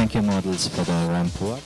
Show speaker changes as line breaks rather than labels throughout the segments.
Thank you, models, for the ramp walk.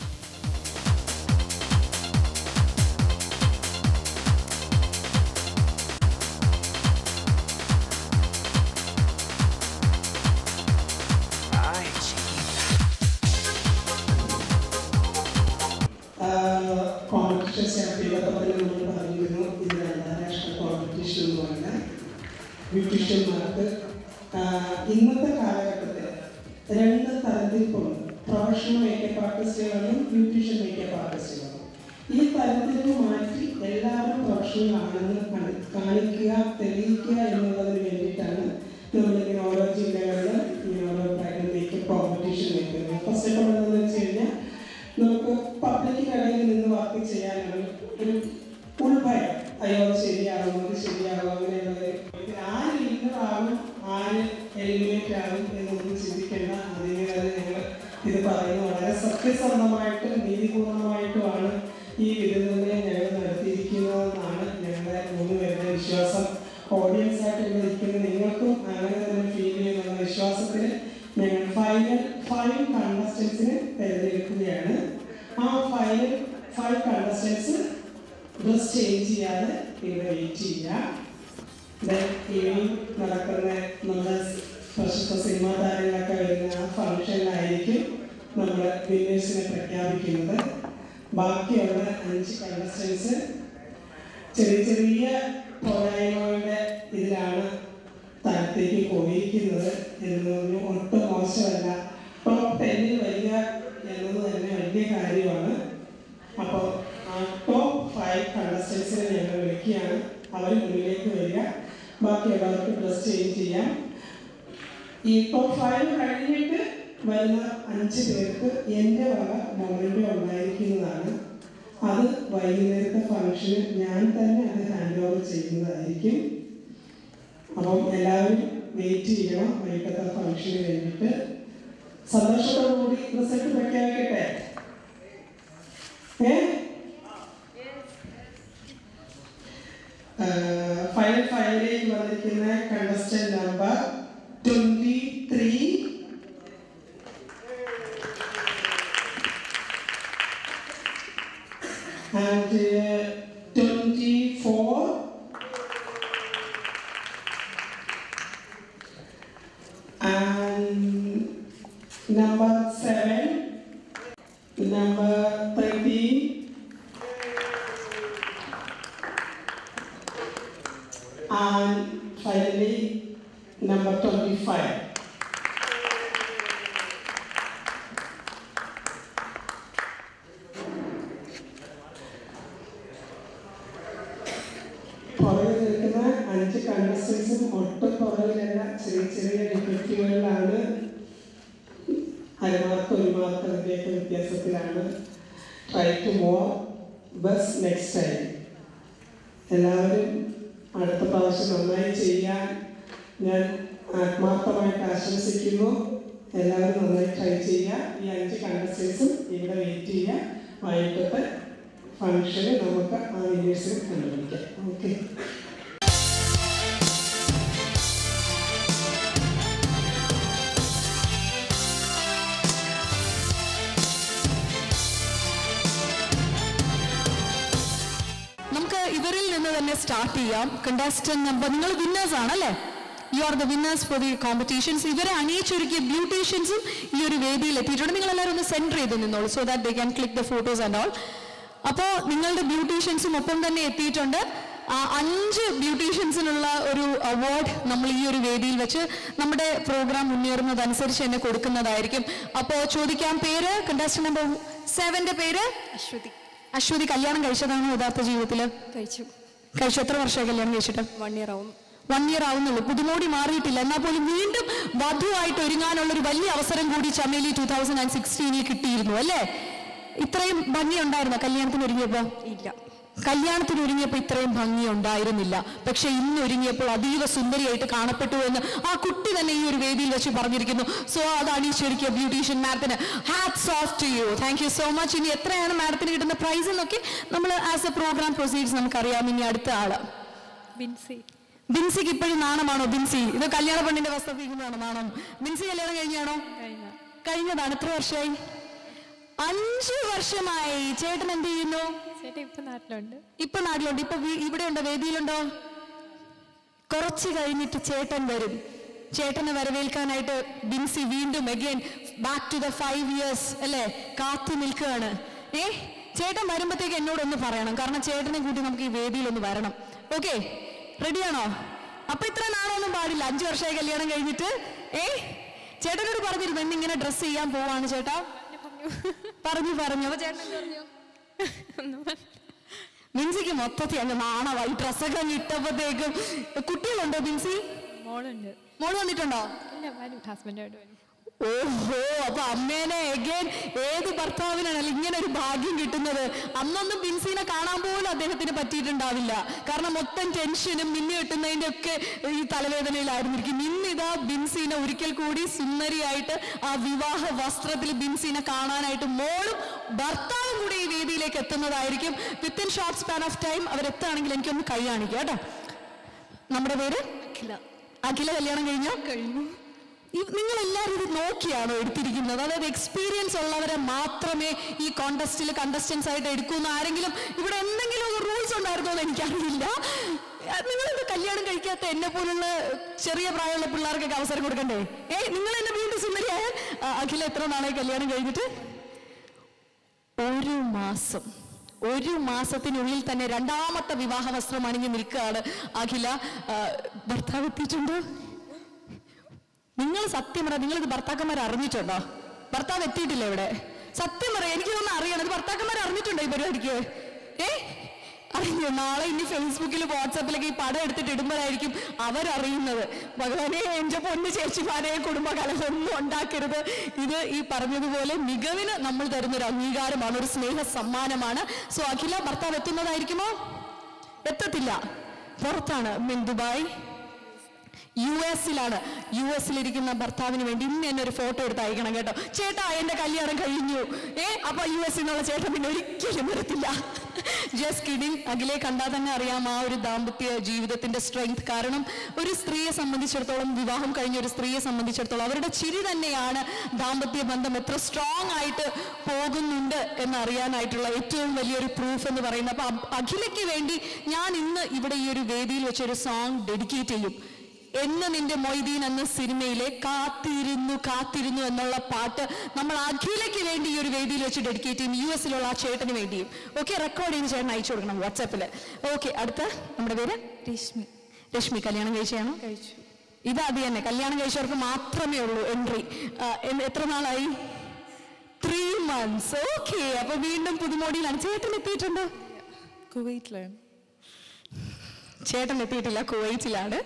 Competitions ചെയ്തപ്പോൾ നമ്മൾ പറഞ്ഞിരുന്നു ഇത് അന്താരാഷ്ട്ര കോമ്പറ്റീഷൻ എന്ന് പറഞ്ഞാൽ ബ്യൂട്ടീഷ്യന്മാർക്ക് ആഹ് ഇന്നത്തെ കാലഘട്ടത്തിൽ രണ്ട് തരത്തിൽപ്പുണ്ട് പ്രൊഫഷണൽ മേക്കപ്പ് ആർട്ടിസ്റ്റുകളും ബ്യൂട്ടീഷ്യൻ മേക്കപ്പ് ആർട്ടിസ്റ്റുകളും ഈ തരത്തിൽ മാറ്റി എല്ലാവരും പ്രൊഫഷണൽ ആണെന്ന് കാണി- കാണിക്കുക തെളിയിക്കുക എന്നുള്ളതിന് വേണ്ടിയിട്ടാണ് നമ്മളിങ്ങനെ ഓരോ ജില്ലകളിലും ഇങ്ങനെ ഓരോ ബ്രൈഡൽ മേക്കപ്പ് കോമ്പറ്റീഷൻ വെക്കുന്നത് ഫസ്റ്റ് ഓഫ് ഓൾ എന്താണെന്ന് വെച്ച് കഴിഞ്ഞാൽ നമുക്ക് പബ്ലിക്കിനിടയിൽ നിന്ന് വർക്ക് ചെയ്യാനാണ് ഒരു ഉൾഭയം അയ്യോ അത് ശരിയാകും അത് ശരിയാകും അങ്ങനെയുള്ളത് ആര് ലീഡർ ആകും ആര് എലിമിനേറ്റ് ആകും എന്നൊന്നും ചിന്തിക്കേണ്ട അതിനെ അത് ഞങ്ങൾ ഇത് പറയുന്നത് വളരെ സത്യസന്ധമായിട്ട് നീതിപൂർവമായിട്ടുമാണ് ഈ വിരുന്നുകളെ ഞങ്ങൾ നടത്തിയിരിക്കുന്നതെന്നാണ് ഞങ്ങളുടെ മൂന്ന് പേരുടെ വിശ്വാസം ഓഡിയൻസ് ആയിട്ട് ഇവിടെ ഇരിക്കുന്ന നിങ്ങൾക്കും അങ്ങനെ തന്നെ ഫീൽ ചെയ്യുന്ന വിശ്വാസത്തിൽ ഞങ്ങൾ ഫൈനൽ ഫൈവ് കണ്ടസ്റ്റൻസിനെ തിരഞ്ഞെടുക്കുകയാണ് ആ final five contestants dress change ചെയ്യാതെ ഇവിടെ വെയിറ്റ് ചെയ്യുക ദെൻ ഈവനിങ് നടക്കുന്ന നമ്മുടെ പ്രശസ്ത സിനിമാ താരങ്ങളൊക്കെ വരുന്ന ആ ഫംഗ്ഷനിലായിരിക്കും നമ്മൾ വിന്നേഴ്സിനെ പ്രഖ്യാപിക്കുന്നത് ബാക്കിയുള്ള അഞ്ച് കണ്ടസ്റ്റൻസ് ചെറിയ ചെറിയ പോരായ്മകളുടെ ഇതിലാണ് താഴത്തേക്ക് പോയിരിക്കുന്നത് എന്ന് പറഞ്ഞു ഒട്ടും മോശമല്ല ടോപ്പ് ടെന്നിൽ വരിക എന്നത് തന്നെ വലിയ കാര്യമാണ് അപ്പോൾ ആ ടോപ്പ് ഫൈവ് കണ്ടസ്റ്റൻസിനെ ഞങ്ങൾ വിളിക്കുകയാണ് അവർ മുന്നിലേക്ക് വരിക ബാക്കി എല്ലാവർക്കും ഡ്രസ് ചേഞ്ച് ചെയ്യാം ഈ ടോപ്പ് ഫൈവ് കഴിഞ്ഞിട്ട് വരുന്ന അഞ്ച് പേർക്ക് എൻ്റെ വക മൊമെൻ്റ് ഉണ്ടായിരിക്കുന്നതാണ് അത് വൈകുന്നേരത്തെ ഫംഗ്ഷന് ഞാൻ തന്നെ അത് ഹാൻഡ് ഓവർ ചെയ്യുന്നതായിരിക്കും അപ്പം എല്ലാവരും വെയിറ്റ് ചെയ്യണം വൈകിട്ടത്തെ ഫംഗ്ഷന് വേണ്ടിയിട്ട് സന്തോഷത്തോടുകൂടി റിസൾട്ട് പ്രഖ്യാപിക്കട്ടെ ഏ ഫൈനൽ ഫൈനലിലേക്ക് വന്നിരിക്കുന്ന contestant number twenty three and uh, 24 and number 7 number 13 and finally number 25 പുറകിൽ നിൽക്കുന്ന അഞ്ച് കണ്ടസ്റ്റൻസും ഒട്ടും പുറകിലല്ല ചെറിയ ചെറിയ ഡിഫക്റ്റുകളിലാണ് അരമാർക്ക് ഒരു മാർക്ക് അതിൻ്റെയൊക്കെ വ്യത്യാസത്തിലാണ് try to more best next time എല്ലാവരും അടുത്ത പ്രാവശ്യം നന്നായി ചെയ്യാൻ ഞാൻ ആത്മാർത്ഥമായിട്ട് ആശംസിക്കുന്നു എല്ലാവരും നന്നായി ട്രൈ ചെയ്യുക ഈ അഞ്ച് കണ്ടസ്റ്റൻസും ഇവിടെ വെയിറ്റ് ചെയ്യുക വൈകിട്ടത്തെ ഫംഗ്ഷന് നമുക്ക് ആ വിന്നേഴ്സിനെ കണ്ടുപിടിക്കാം ഓക്കെ
നമുക്ക് ഇവരിൽ നിന്ന് തന്നെ സ്റ്റാർട്ട് ചെയ്യാം കണ്ടസ്റ്റന്റ് നമ്പർ നിങ്ങൾ വിന്നേഴ്സ് ആണ് അല്ലേ you are the winners for the competitions ഇവരെ അണിയിച്ചൊരുക്കിയ ബ്യൂട്ടീഷ്യൻസും ഈ ഒരു വേദിയിൽ എത്തിയിട്ടുണ്ട് നിങ്ങൾ എല്ലാവരും ഒന്ന് സെൻറ്റർ ചെയ്ത് നിന്നോളൂ so that they can click the photos and all അപ്പോൾ നിങ്ങളുടെ ബ്യൂട്ടീഷ്യൻസും ഒപ്പം തന്നെ എത്തിയിട്ടുണ്ട് ആ അഞ്ച് ബ്യൂട്ടീഷ്യൻസിനുള്ള ഒരു അവാർഡ് നമ്മൾ ഈ ഒരു വേദിയിൽ വെച്ച് നമ്മുടെ പ്രോഗ്രാം മുന്നേറുന്നതനുസരിച്ച് തന്നെ കൊടുക്കുന്നതായിരിക്കും അപ്പോൾ ചോദിക്കാം പേര് കണ്ടസ്റ്റന്റ് നമ്പർ സെവന്റെ പേര്
അശ്വതി
അശ്വതി കല്യാണം കഴിച്ചതാണോ യഥാർത്ഥ ജീവിതത്തിൽ
കഴിച്ചു
കഴിച്ചു എത്ര വർഷമായി കല്യാണം കഴിച്ചിട്ട്
വൺ ഇയർ ആവും
വൺ ഇയർ ആവുന്നുള്ളൂ പുതുമോടി മാറിയിട്ടില്ല എന്നാൽ പോലും വീണ്ടും വധുവായിട്ട് ഒരുങ്ങാനുള്ള ഒരു വലിയ അവസരം കൂടി ചമേലി ടൂ തൗസൻഡ് ആൻഡ് സിക്സ്റ്റീനിൽ കിട്ടിയിരുന്നു അല്ലേ ഇത്രയും ഭംഗി ഉണ്ടായിരുന്നോ കല്യാണത്തിന് ഒരുങ്ങിയപ്പോ
ഇല്ല
കല്യാണത്തിന് ഒരുങ്ങിയപ്പോൾ ഇത്രയും ഭംഗി ഉണ്ടായിരുന്നില്ല പക്ഷെ ഇന്ന് ഒരുങ്ങിയപ്പോൾ അതീവ സുന്ദരിയായിട്ട് കാണപ്പെട്ടു എന്ന് ആ കുട്ടി തന്നെ ഈ ഒരു വേദിയിൽ വെച്ച് പറഞ്ഞിരിക്കുന്നു സോ അത് അണിയിച്ചൊരുക്കിയ ബ്യൂട്ടീഷ്യൻ മാഡത്തിന് hats off to you thank you so much ഇനി എത്രയാണ് മാഡത്തിന് കിട്ടുന്ന പ്രൈസ് എന്നൊക്കെ നമ്മൾ ആസ് എ പ്രോഗ്രാം പ്രൊസീഡ്സ് നമുക്കറിയാം ഇനി അടുത്ത ആള്
ബിൻസി
ബിൻസിക്ക് ഇപ്പോഴും നാണമാണോ ബിൻസി ഇത് കല്യാണ പെണ്ണിന്റെ വസ്ത്രത്തിരിക്കുന്നതാണോ നാണം ബിൻസി കല്യാണം കഴിഞ്ഞാണോ
കഴിഞ്ഞ
കഴിഞ്ഞതാണ് എത്ര വർഷമായി അഞ്ചു വർഷമായി ചേട്ടൻ എന്ത് ചെയ്യുന്നു
ചേട്ടാ ഇപ്പൊ നാട്ടിലുണ്ട്
ഇപ്പൊ നാട്ടിലുണ്ട് ഇപ്പൊ വീ- ഇവിടെ ഉണ്ടോ വേദിയിലുണ്ടോ കുറച്ച് കഴിഞ്ഞിട്ട് ചേട്ടൻ വരും ചേട്ടനെ വരവേൽക്കാനായിട്ട് ബിൻസി വീണ്ടും again back to the five years അല്ലേ കാത്തു നിൽക്കുകയാണ് ഏ ചേട്ടൻ വരുമ്പോഴത്തേക്ക് എന്നോടൊന്ന് പറയണം കാരണം ചേട്ടനെ കൂട്ടി നമുക്ക് ഈ വേദിയിൽ ഒന്ന് വരണം ഓക്കെ റെഡിയാണോ അപ്പൊ ഇത്ര നാളൊന്നും പാടില്ല അഞ്ചു വർഷമായി കല്യാണം കഴിഞ്ഞിട്ട് ഏ ചേട്ടനോട് പറഞ്ഞിരുന്നു ഇന്ന് ഇങ്ങനെ ഡ്രസ്സ് ചെയ്യാൻ പോവാണ് ചേട്ടാ പറഞ്ഞു പറഞ്ഞു അപ്പൊ ചേട്ടൻ എന്ത് പറഞ്ഞു
ഒന്നും പറഞ്ഞില്ല.
ബിൻസിക്ക് മൊത്തത്തിൽ അങ്ങ് നാണമായി ഡ്രസ്സൊക്കെ അങ്ങ് ഇട്ടപ്പോഴത്തേക്കും കുട്ടികളുണ്ടോ ബിൻസി
മോളുണ്ട്
മോള് വന്നിട്ടുണ്ടോ
ഇല്ല വരും ഹസ്ബൻഡായിട്ട് വരും
ഓഹോ അപ്പൊ അമ്മേനെ എഗൈൻ ഏത് ഭർത്താവിനാണ് ഇങ്ങനെ ഒരു ഭാഗ്യം കിട്ടുന്നത് അന്നൊന്നും ബിൻസിനെ കാണാൻ പോലും അദ്ദേഹത്തിന് പറ്റിയിട്ടുണ്ടാവില്ല കാരണം മൊത്തം ടെൻഷനും മിന്നി കിട്ടുന്നതിന്റെ ഒക്കെ ഈ തലവേദനയിലായിരുന്നിരിക്കും ഇന്നിതാ ബിൻസീനെ ഒരിക്കൽ കൂടി സുന്ദരിയായിട്ട് ആ വിവാഹ വസ്ത്രത്തിൽ ബിൻസീനെ കാണാനായിട്ട് മോളും ഭർത്താവും കൂടി ഈ വേദിയിലേക്ക് എത്തുന്നതായിരിക്കും within short span of time അവരെത്തുകയാണെങ്കിൽ എനിക്കൊന്ന് കൈ കാണിക്കാം കേട്ടോ നമ്മുടെ പേര് അഖില അഖില കല്യാണം കഴിഞ്ഞോ കഴിഞ്ഞു നിങ്ങൾ എല്ലാവരും ഇത് നോക്കിയാണോ എടുത്തിരിക്കുന്നത് അതായത് എക്സ്പീരിയൻസ് ഉള്ളവരെ മാത്രമേ ഈ കോണ്ടസ്റ്റിൽ കണ്ടസ്റ്റൻസ് ആയിട്ട് എടുക്കൂന്ന് ആരെങ്കിലും ഇവിടെ എന്തെങ്കിലും റൂൾസ് ഉണ്ടായിരുന്നോ എന്ന് എനിക്കറിയില്ല നിങ്ങൾ ഇത് കല്യാണം കഴിക്കാത്ത എന്നെ പോലുള്ള ചെറിയ പ്രായമുള്ള പിള്ളേർക്കൊക്കെ അവസരം കൊടുക്കണ്ടേ ഏ നിങ്ങൾ എന്നെ വീണ്ടും സുന്ദരിയായ അഖില എത്ര നാളായി കല്യാണം കഴിഞ്ഞിട്ട് ഒരു മാസം ഒരു മാസത്തിനുള്ളിൽ തന്നെ രണ്ടാമത്തെ വിവാഹ വസ്ത്രം അണിഞ്ഞ് നിൽക്കുകയാണ് അഖില ആ, ഭർത്താവ് എത്തിയിട്ടുണ്ടോ നിങ്ങൾ സത്യം പറ നിങ്ങൾ ഇത് ഭർത്താക്കന്മാർ അറിഞ്ഞിട്ടുണ്ടോ ഭർത്താവ് എത്തിയിട്ടില്ല ഇവിടെ സത്യം പറയാം എനിക്ക് തോന്നുന്നു അറിയണം ഇത് ഭർത്താക്കന്മാർ അറിഞ്ഞിട്ടുണ്ടോ ഈ പരിപാടിക്ക് ഏ അറിഞ്ഞു നാളെ ഇനി ഫേസ്ബുക്കിൽ വാട്സാപ്പിലൊക്കെ ഈ പടം എടുത്തിട്ട് ഇടുമ്പോഴായിരിക്കും അവരറിയുന്നത് ഭഗവാനെ എന്റെ പൊന്ന് ചേച്ചിമാരെ കുടുംബകാലം ഒന്നും ഉണ്ടാക്കരുത് ഇത് ഈ പറഞ്ഞതുപോലെ മികവിന് നമ്മൾ തരുന്ന ഒരു അംഗീകാരമാണ് ഒരു സ്നേഹ സമ്മാനമാണ് സോ അഖില ഭർത്താവ് എത്തുന്നതായിരിക്കുമോ എത്തത്തില്ല പുറത്താണ് മിൻ ദുബായ് യു എസിലാണ് യു എസിലിരിക്കുന്ന ഭർത്താവിന് വേണ്ടി ഇന്ന് എന്നെ ഒരു ഫോട്ടോ എടുത്ത് അയക്കണം കേട്ടോ ചേട്ടാ എന്റെ കല്യാണം കഴിഞ്ഞു ഏ അപ്പൊ യു എസിൽ നിന്നുള്ള ചേട്ടൻ പിന്നെ ഒരിക്കലും വരത്തില്ല ജസ്റ്റ് കിഡിങ് അഖിലെ കണ്ടാൽ തന്നെ അറിയാം ആ ഒരു ദാമ്പത്യ ജീവിതത്തിന്റെ സ്ട്രെങ്ത് കാരണം ഒരു സ്ത്രീയെ സംബന്ധിച്ചിടത്തോളം വിവാഹം കഴിഞ്ഞ ഒരു സ്ത്രീയെ സംബന്ധിച്ചിടത്തോളം അവരുടെ ചിരി തന്നെയാണ് ദാമ്പത്യ ബന്ധം എത്ര സ്ട്രോങ് ആയിട്ട് പോകുന്നുണ്ട് എന്നറിയാനായിട്ടുള്ള ഏറ്റവും വലിയൊരു പ്രൂഫ് എന്ന് പറയുന്നത് അപ്പൊ അ- അഖിലയ്ക്ക് വേണ്ടി ഞാൻ ഇന്ന് ഇവിടെ ഈ ഒരു വേദിയിൽ വെച്ചൊരു സോങ് ഡെഡിക്കേറ്റ് ചെയ്യും എന്ന് നിന്റെ മൊയ്തീൻ എന്ന സിനിമയിലെ കാത്തിരുന്നു കാത്തിരുന്നു എന്നുള്ള പാട്ട് നമ്മൾ അഖിലയ്ക്ക് വേണ്ടി ഈ ഒരു വേദിയിൽ വെച്ച് ഡെഡിക്കേറ്റ് ചെയ്യും യു എസിലുള്ള ആ ചേട്ടന് വേണ്ടിയും ഓക്കെ റെക്കോർഡ് ചെയ്യുന്ന ചേട്ടൻ അയച്ചു കൊടുക്കണം വാട്സാപ്പിൽ ഓക്കെ അടുത്ത നമ്മുടെ പേര്
രശ്മി
രശ്മി കല്യാണം കഴിച്ചാണോ
കഴിച്ചു
ഇത് അത് തന്നെ കല്യാണം കഴിച്ചവർക്ക് മാത്രമേ ഉള്ളൂ എൻട്രി എത്ര നാളായി ത്രീ മന്ത്സ് ഓക്കെ അപ്പൊ വീണ്ടും പുതുമോടിയിലാണ് ചേട്ടൻ എത്തിയിട്ടുണ്ടോ
കുവൈറ്റിലാണ്
ചേട്ടൻ എത്തിയിട്ടില്ല കുവൈറ്റിലാണ്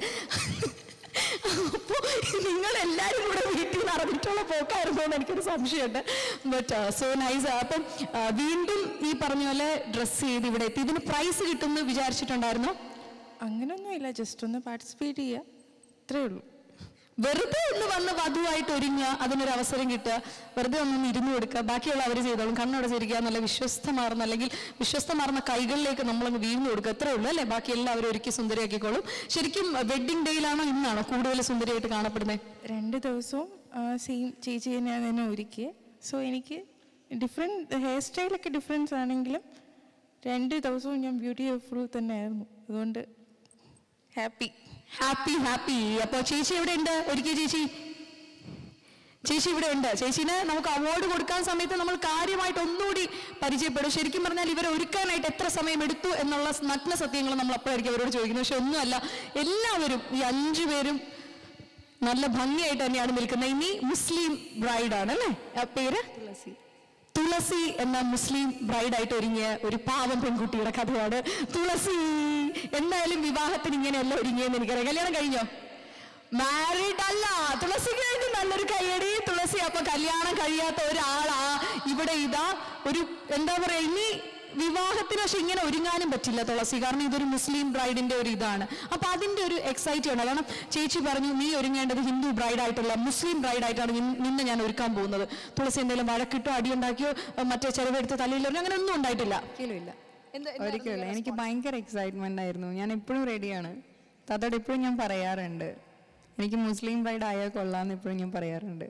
അപ്പോൾ നിങ്ങൾ എല്ലാവരും കൂടെ വീട്ടിൽ നിന്ന് അറിഞ്ഞിട്ടുള്ള പോക്കായിരുന്നു എന്ന് എനിക്കൊരു സംശയമുണ്ട് ബട്ട് സോ നൈസ് അപ്പം ആ, വീണ്ടും ഈ പറഞ്ഞ പോലെ ഡ്രസ്സ് ചെയ്ത് ഇവിടെ എത്തി ഇതിന് പ്രൈസ് കിട്ടുമെന്ന് വിചാരിച്ചിട്ടുണ്ടായിരുന്നോ
അങ്ങനൊന്നുമില്ല ജസ്റ്റ് ഒന്ന് പാർട്ടിസിപ്പേറ്റ് ചെയ്യുക അത്രേ ഉള്ളൂ
വെറുതെ ഒന്ന് വന്ന് വധുവായിട്ട് ഒരുങ്ങുക അതിനൊരു അവസരം കിട്ടുക വെറുതെ ഒന്നൊന്ന് ഇരുന്ന് കൊടുക്കുക ബാക്കിയുള്ള അവർ ചെയ്തോളും കണ്ണടച്ചിരിക്കുക എന്നുള്ള വിശ്വസ്തമാർന്ന അല്ലെങ്കിൽ വിശ്വസ്തമാർന്ന കൈകളിലേക്ക് നമ്മളങ്ങ് വീഴ്ന്നു കൊടുക്കുക അത്രേ ഉള്ളൂ അല്ലേ ബാക്കി എല്ലാവരും ഒരുക്കി സുന്ദരിയാക്കിക്കോളും ശരിക്കും വെഡിങ് ഡേയിലാണോ ഇന്നാണോ കൂടുതൽ സുന്ദരിയായിട്ട് കാണപ്പെടുന്നത്
രണ്ട് ദിവസവും സെയിം ചേച്ചി തന്നെയാണ് എന്നെ ഒരുക്കിയത് സോ എനിക്ക് ഡിഫറെൻറ്റ് ഹെയർ സ്റ്റൈലൊക്കെ ഡിഫറൻസ് ആണെങ്കിലും രണ്ട് ദിവസവും ഞാൻ ബ്യൂട്ടിഫുൾ തന്നെയായിരുന്നു അതുകൊണ്ട് ഹാപ്പി
ഹാപ്പി ഹാപ്പി അപ്പൊ ചേച്ചി എവിടെ ഉണ്ട് ഒരുക്കിയ ചേച്ചി ചേച്ചി ഇവിടെ ഉണ്ട് ചേച്ചീന് നമുക്ക് അവാർഡ് കൊടുക്കാൻ സമയത്ത് നമ്മൾ കാര്യമായിട്ട് ഒന്നുകൂടി പരിചയപ്പെടും ശരിക്കും പറഞ്ഞാൽ ഇവരെ ഒരുക്കാനായിട്ട് എത്ര സമയം എടുത്തു എന്നുള്ള നഗ്ന സത്യങ്ങൾ നമ്മൾ അപ്പോഴായിരിക്കും അവരോട് ചോദിക്കുന്നത് പക്ഷെ ഒന്നുമല്ല എല്ലാവരും ഈ അഞ്ചു പേരും നല്ല ഭംഗിയായിട്ട് തന്നെയാണ് നിൽക്കുന്നത് ഇനി മുസ്ലിം ബ്രൈഡാണ് അല്ലേ ആ പേര്
തുളസി
തുളസി എന്ന മുസ്ലിം ബ്രൈഡായിട്ട് ഒരുങ്ങിയ ഒരു പാവം പെൺകുട്ടിയുടെ കഥയാണ് തുളസി എന്തായാലും വിവാഹത്തിന് ഇങ്ങനെയല്ല ഒരുങ്ങിയെന്ന് എനിക്കറിയാം കല്യാണം കഴിഞ്ഞോ മാരീഡ് അല്ല തുളസിക്ക് വേണ്ടി നല്ലൊരു കയ്യടി തുളസി അപ്പൊ കല്യാണം കഴിയാത്ത ഒരാളാ ഇവിടെ ഇതാ ഒരു എന്താ പറയാ ഇനി വിവാഹത്തിന് പക്ഷെ ഇങ്ങനെ ഒരുങ്ങാനും പറ്റില്ല തുളസി കാരണം ഇതൊരു മുസ്ലിം ബ്രൈഡിന്റെ ഒരു ഇതാണ് അപ്പൊ അതിന്റെ ഒരു എക്സൈറ്റ് ഉണ്ട് കാരണം ചേച്ചി പറഞ്ഞു നീ ഒരുങ്ങേണ്ടത് ഹിന്ദു ബ്രൈഡ് ആയിട്ടല്ല മുസ്ലിം ബ്രൈഡ് ആയിട്ടാണ് നിൻ- നിന്നെ ഞാൻ ഒരുക്കാൻ പോകുന്നത് തുളസി എന്തെങ്കിലും വഴക്കിട്ടോ അടിയുണ്ടാക്കിയോ അഹ് മറ്റേ ചെലവെടുത്ത് തലയിലോ അങ്ങനെ ഒന്നും ഉണ്ടായിട്ടില്ല
ഒരിക്കലും ഇല്ല ഒരിക്കലും എനിക്ക് ഭയങ്കര എക്സൈറ്റ്മെന്റ് ആയിരുന്നു ഞാൻ എപ്പോഴും റെഡിയാണ് താത്തോട് എപ്പോഴും ഞാൻ പറയാറുണ്ട് എനിക്ക് മുസ്ലിം ബ്രൈഡ് ആയാൽ കൊള്ളാന്ന് എപ്പോഴും ഞാൻ പറയാറുണ്ട്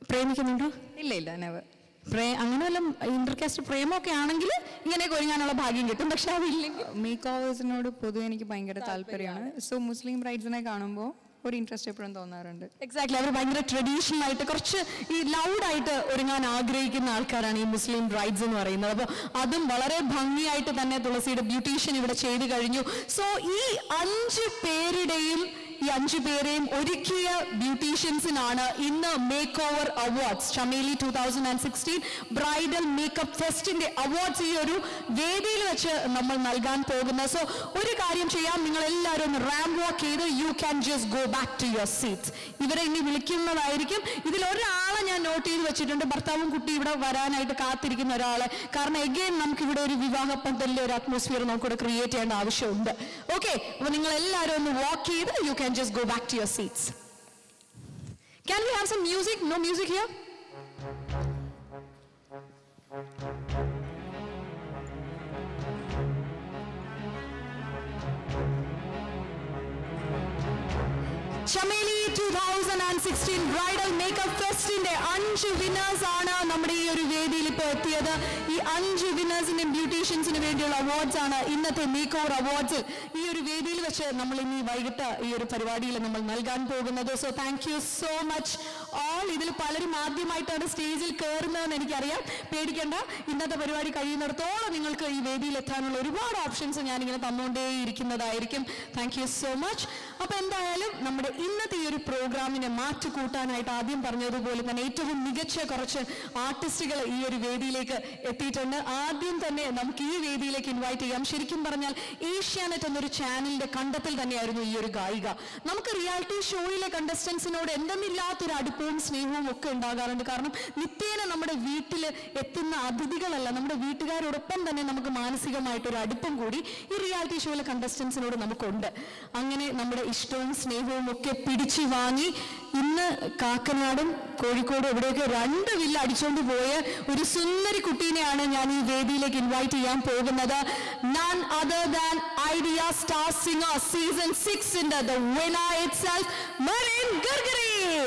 പ്രേമിക്കുന്നുണ്ടോ
ഇല്ല ഇല്ല നെവർ
പ്രേ അങ്ങനെ വല്ല ഇന്റർകാസ്റ്റ് പ്രേമമൊക്കെ ആണെങ്കിൽ ഇങ്ങനെയൊക്കെ ഒരുങ്ങാനുള്ള ഭാഗ്യം കിട്ടും പക്ഷെ അതില്ലെങ്കിൽ
മേക്ക് ഓവേഴ്സിനോട് പൊതുവെ എനിക്ക് ഭയങ്കര താല്പര്യമാണ് സോ മുസ്ലിം ബ്രൈഡ്സിനെ കാണുമ്പോൾ ഒരു ഇൻട്രസ്റ്റ് എപ്പോഴും തോന്നാറുണ്ട്
എക്സാക്ട്ലി അവർ ഭയങ്കര ട്രഡീഷണൽ ആയിട്ട് കുറച്ച് ഈ ലൗഡ് ആയിട്ട് ഒരുങ്ങാൻ ആഗ്രഹിക്കുന്ന ആൾക്കാരാണ് ഈ മുസ്ലിം ബ്രൈഡ്സ് എന്ന് പറയുന്നത് അപ്പോൾ അതും വളരെ ഭംഗിയായിട്ട് തന്നെ തുളസിയുടെ ബ്യൂട്ടീഷ്യൻ ഇവിടെ ചെയ്തു കഴിഞ്ഞു സോ ഈ അഞ്ച് പേരുടെയും ഈ അഞ്ചു പേരെയും ഒരുക്കിയ ബ്യൂട്ടീഷ്യൻസിനാണ് ഇന്ന് make over awards Chameli two thousand and sixteen bridal makeup ഫെസ്റ്റിന്റെ അവാർഡ്സ് ഈ ഒരു വേദിയിൽ വെച്ച് നമ്മൾ നൽകാൻ പോകുന്നത് സോ ഒരു കാര്യം ചെയ്യാം നിങ്ങൾ എല്ലാവരും ഒന്ന് റാം വാക്ക് ചെയ്ത് you can just go back to your seats ഇവരെ ഇനി വിളിക്കുന്നതായിരിക്കും ഇതിൽ ഒരാളെ ഞാൻ നോട്ട് ചെയ്ത് വെച്ചിട്ടുണ്ട് ഭർത്താവും കുട്ടി ഇവിടെ വരാനായിട്ട് കാത്തിരിക്കുന്ന ഒരാളെ കാരണം എഗെയിൻ നമുക്ക് ഇവിടെ ഒരു വിവാഹ പന്തലിലെ ഒരു അറ്റ്മോസ്ഫിയർ നമുക്കിവിടെ ക്രിയേറ്റ് ചെയ്യേണ്ട ആവശ്യമുണ്ട് ഓക്കെ അപ്പൊ നിങ്ങൾ എല്ലാവരും ഒന്ന് വാക്ക് ചെയ്ത് you can just go back to your seats can we have some music no music here Chameli two thousand and sixteen bridal makeup ഫെസ്റ്റിന്റെ അഞ്ച് വിന്നേഴ്സ് ആണ് നമ്മുടെ ഈ ഒരു വേദിയിൽ ഇപ്പോൾ എത്തിയത് ഈ അഞ്ച് വിന്നേഴ്സിന്റെ ബ്യൂട്ടീഷ്യൻസിന് വേണ്ടിയുള്ള അവാർഡ്സ് ആണ് ഇന്നത്തെ മേക്ക് ഓവർ അവാർഡ്സിൽ ഈ ഒരു വേദിയിൽ വെച്ച് നമ്മൾ ഇനി വൈകിട്ട് ഈ ഒരു പരിപാടിയിൽ നമ്മൾ നൽകാൻ പോകുന്നത് so thank you so much all ഇതിൽ പലരും ആദ്യമായിട്ടാണ് സ്റ്റേജിൽ കയറുന്നതെന്ന് എനിക്കറിയാം പേടിക്കേണ്ട ഇന്നത്തെ പരിപാടി കഴിയുന്നിടത്തോളം നിങ്ങൾക്ക് ഈ വേദിയിൽ എത്താനുള്ള ഒരുപാട് ഓപ്ഷൻസ് ഞാനിങ്ങനെ തന്നുകൊണ്ടേയിരിക്കുന്നതായിരിക്കും താങ്ക് യു സോ മച്ച് അപ്പൊ എന്തായാലും നമ്മുടെ ഇന്നത്തെ ഈ ഒരു പ്രോഗ്രാമിനെ മാറ്റു കൂട്ടാനായിട്ട് ആദ്യം പറഞ്ഞതുപോലെ തന്നെ ഏറ്റവും മികച്ച കുറച്ച് ആർട്ടിസ്റ്റുകൾ ഈ ഒരു വേദിയിലേക്ക് എത്തിയിട്ടുണ്ട് ആദ്യം തന്നെ നമുക്ക് ഈ വേദിയിലേക്ക് ഇൻവൈറ്റ് ചെയ്യാം ശരിക്കും പറഞ്ഞാൽ ഏഷ്യാനെറ്റ് എന്നൊരു ചാനലിന്റെ കണ്ടെത്തൽ തന്നെയായിരുന്നു ഈ ഒരു ഗായിക നമുക്ക് റിയാലിറ്റി ഷോയിലെ കണ്ടസ്റ്റൻസിനോട് എന്തെന്നില്ലാത്തൊരു അടുപ്പവും സ്നേഹവും ഒക്കെ ഉണ്ടാകാറുണ്ട് കാരണം നിത്യേന നമ്മുടെ വീട്ടിൽ എത്തുന്ന അതിഥികളല്ല നമ്മുടെ വീട്ടുകാരോടൊപ്പം തന്നെ നമുക്ക് മാനസികമായിട്ടൊരു അടുപ്പം കൂടി ഈ റിയാലിറ്റി ഷോയിലെ കണ്ടസ്റ്റൻസിനോട് നമുക്കുണ്ട് അങ്ങനെ നമ്മുടെ ഇഷ്ടവും സ്നേഹവും ഒക്കെ പിടിച്ചു വാങ്ങി ഇന്ന് കാക്കനാടും കോഴിക്കോടും എവിടെയൊക്കെ രണ്ട് വില്ല അടിച്ചുകൊണ്ട് പോയ ഒരു സുന്ദരി കുട്ടീനെയാണ് ഞാൻ ഈ വേദിയിലേക്ക് ഇൻവൈറ്റ് ചെയ്യാൻ പോകുന്നത് none other than Idea star singer season സിക്സിന്റെ the winner itself Merin Gregory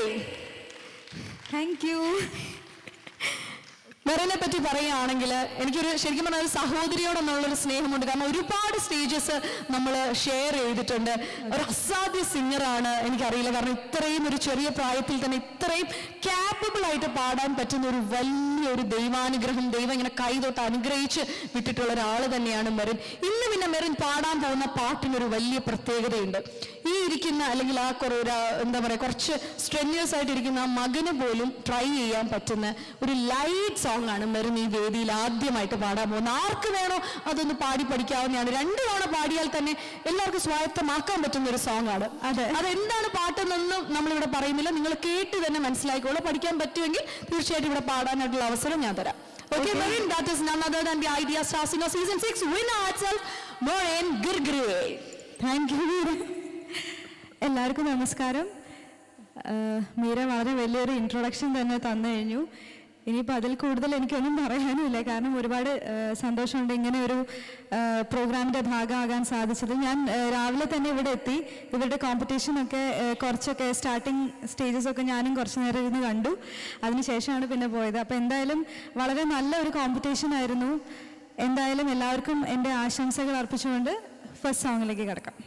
thank you
മെറിനെ പറ്റി പറയുകയാണെങ്കിൽ എനിക്കൊരു ശരിക്കും പറഞ്ഞാൽ ഒരു സഹോദരിയോടെന്നുള്ളൊരു സ്നേഹമുണ്ട് കാരണം ഒരുപാട് സ്റ്റേജസ് നമ്മൾ ഷെയർ ചെയ്തിട്ടുണ്ട് ഒരു അസാധ്യ സിംഗറാണ് എനിക്കറിയില്ല കാരണം ഇത്രയും ഒരു ചെറിയ പ്രായത്തിൽ തന്നെ ഇത്രയും ക്യാപ്പബിൾ ആയിട്ട് പാടാൻ പറ്റുന്ന ഒരു വലിയൊരു ദൈവാനുഗ്രഹം ദൈവം ഇങ്ങനെ കൈതൊട്ട് അനുഗ്രഹിച്ച് വിട്ടിട്ടുള്ള ഒരാൾ തന്നെയാണ് മെറിൻ ഇന്ന് പിന്നെ മെറിൻ പാടാൻ പോകുന്ന പാട്ടിനൊരു വലിയ പ്രത്യേകതയുണ്ട് ഈ ഇരിക്കുന്ന അല്ലെങ്കിൽ ആ കുറേ ഒരു ആ, എന്താ പറയുക കുറച്ച് സ്ട്രെന്യൂസ് ആയിട്ടിരിക്കുന്ന ആ മകന് പോലും ട്രൈ ചെയ്യാൻ പറ്റുന്ന ഒരു ലൈറ്റ് സോങ് ആണ് മെറിൻ ഈ വേദിയിൽ ആദ്യമായിട്ട് പാടാൻ പോകുന്നത് ആർക്ക് വേണോ അതൊന്ന് പാടി പഠിക്കാവുന്നതാണ് രണ്ട് തവണ പാടിയാൽ തന്നെ എല്ലാവർക്കും സ്വായത്തമാക്കാൻ പറ്റുന്ന ഒരു സോങ് ആണ് അതെ അതെന്താണ് പാട്ടെന്നൊന്നും നമ്മളിവിടെ പറയുന്നില്ല നിങ്ങൾ കേട്ട് തന്നെ മനസ്സിലാക്കിക്കോളൂ പഠിക്കാൻ പറ്റുമെങ്കിൽ തീർച്ചയായിട്ടും ഇവിടെ പാടാനായിട്ടുള്ള അവസരം ഞാൻ തരാം Okay, Marin, that is none other than the Idea Star Singer Season 6 winner itself, Maureen Girgire.
Thank you Meera എല്ലാവർക്കും നമസ്കാരം ആഹ് മീര വളരെ വലിയൊരു ഇൻട്രൊഡക്ഷൻ തന്നെ തന്നു കഴിഞ്ഞു ഇനിയിപ്പോൾ അതിൽ കൂടുതൽ എനിക്കൊന്നും പറയാനുമില്ല കാരണം ഒരുപാട് ആഹ് സന്തോഷമുണ്ട് ഇങ്ങനെ ഒരു പ്രോഗ്രാമിൻ്റെ ഭാഗമാകാൻ സാധിച്ചത് ഞാൻ ആഹ് രാവിലെ തന്നെ ഇവിടെ എത്തി ഇവരുടെ കോമ്പറ്റീഷനൊക്കെ കുറച്ചൊക്കെ സ്റ്റാർട്ടിങ് സ്റ്റേജസ് ഒക്കെ ഞാനും കുറച്ച് നേരം ഇരുന്ന് കണ്ടു അതിനുശേഷമാണ് പിന്നെ പോയത് അപ്പോൾ എന്തായാലും വളരെ നല്ല ഒരു കോമ്പറ്റീഷൻ ആയിരുന്നു എന്തായാലും എല്ലാവർക്കും എൻ്റെ ആശംസകൾ അർപ്പിച്ചുകൊണ്ട് ഫസ്റ്റ് സോങ്ങിലേക്ക് കിടക്കാം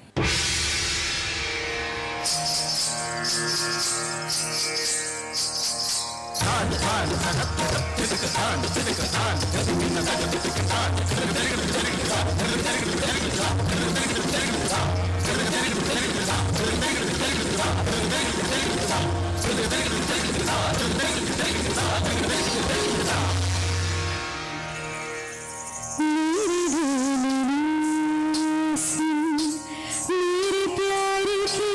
मेरे प्यार की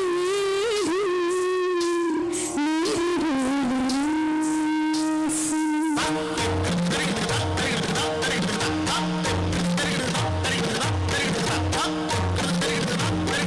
मेरे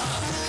Love